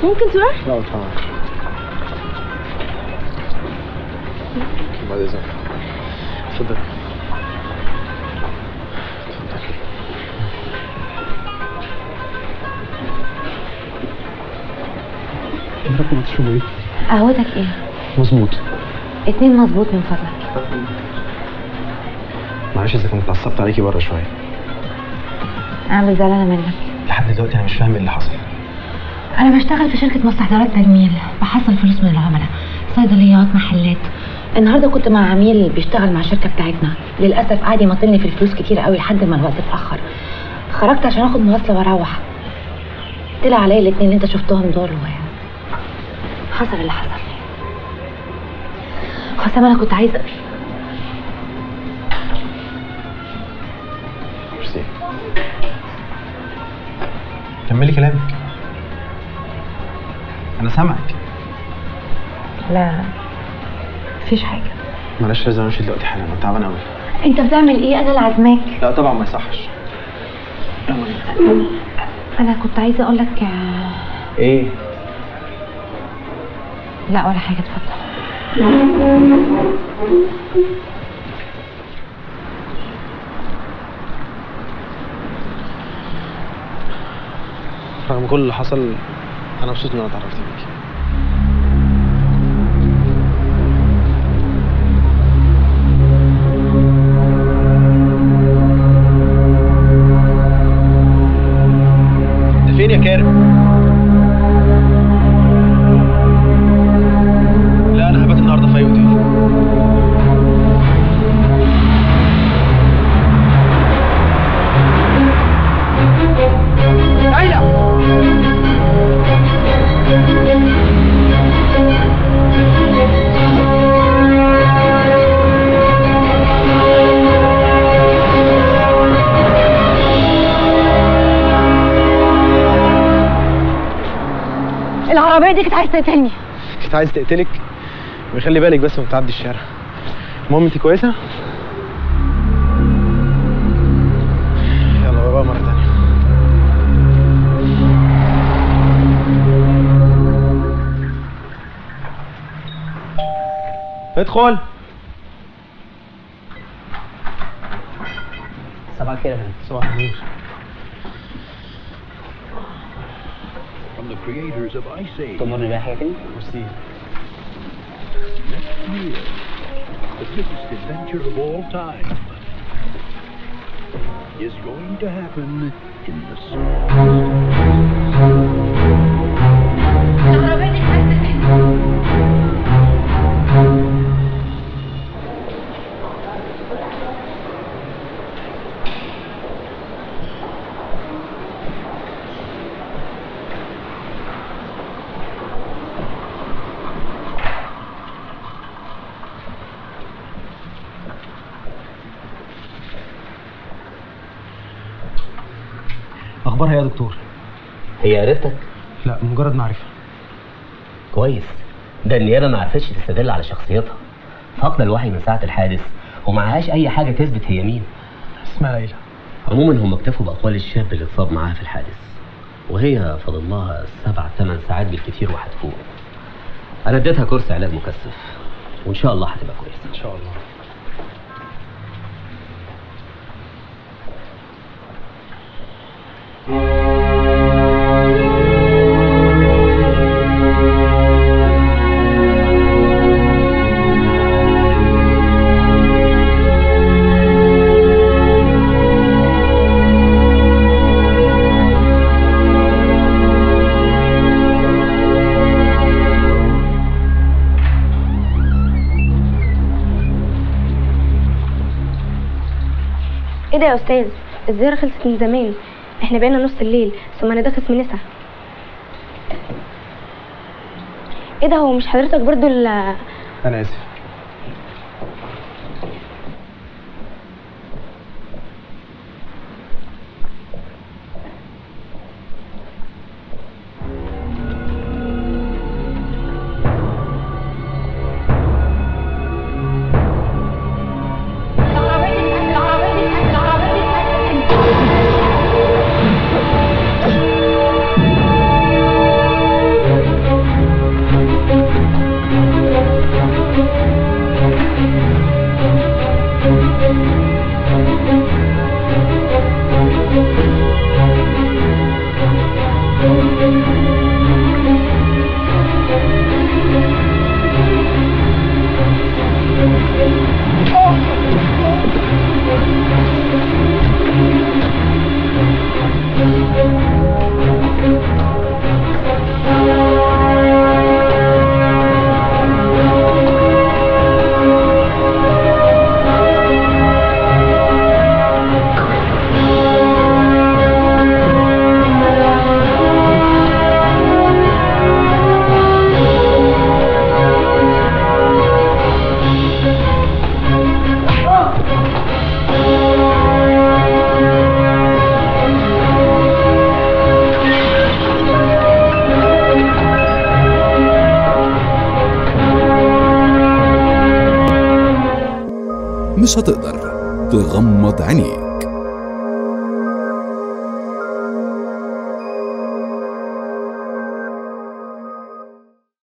ممكن تروح لا طبعا بعد اذنك اتفضل رقم تشربوا ايه؟ قهوتك ايه مظبوط اتنين مظبوط من فضلك معلش اذا كنت اتعصبت عليكي بره شويه انا زعلانه منك لحد دلوقتي انا مش فاهم ايه اللي حصل انا بشتغل في شركه مستحضرات تجميل بحصل فلوس من العملاء صيدليات محلات النهارده كنت مع عميل بيشتغل مع الشركه بتاعتنا للاسف قعد يمطلني في الفلوس كتير قوي لحد ما الوقت اتاخر خرجت عشان اخد مواصله واروح طلع عليا الاتنين اللي انت شفتهم دول و حصل اللي حصل حسام انا كنت عايزه ميرسي كملي كلامك انا سامعك لا مفيش حاجه معلش لازم امشي دلوقتي حالا انا تعبان قوي انت بتعمل ايه انا اللي عازماك لا طبعا ما يصحش انا كنت عايزه اقول لك ايه لا ولا حاجه اتفضل رغم كل اللي حصل انا مبسوط ان انا اتعرفت بيكي انت فين يا كارم؟ لا انا هبات النهارده في اي اوتيل العربيه دي كانت عايزه تقتلني كنت عايز تقتلك ويخلي بالك بس وانت بتعدي الشارع المهم انت كويسه يلا بقى مره تانية ادخل صباح الخير يا فندم صباح النور From the creators of Ice Age, تأمرني بأي حاجة تاني؟ ميرسي year, the biggest adventure of all time is going to happen in the smallest. اخبارها إيه يا دكتور هي عرفتك؟ لا مجرد معرفه كويس ده النيابة ما عرفتش تستدل على شخصيتها فاقدة الوعي من ساعة الحادث ومعهاش أي حاجة تثبت هي مين اسمها ليلى عموما هم اكتفوا بأقوال الشاب اللي اتصاب معاها في الحادث وهي فاضل لها سبع ثمان ساعات بالكثير وهتفوق أنا اديتها كورس علاج مكثف وإن شاء الله هتبقى كويسة ان شاء الله ايه ده يا استاذ الزيارة خلصت من زمان احنا بقينا نص الليل ثم انا داخل منسى ايه ده هو مش حضرتك برضو ال انا اسف مش هتقدر تغمض عينيك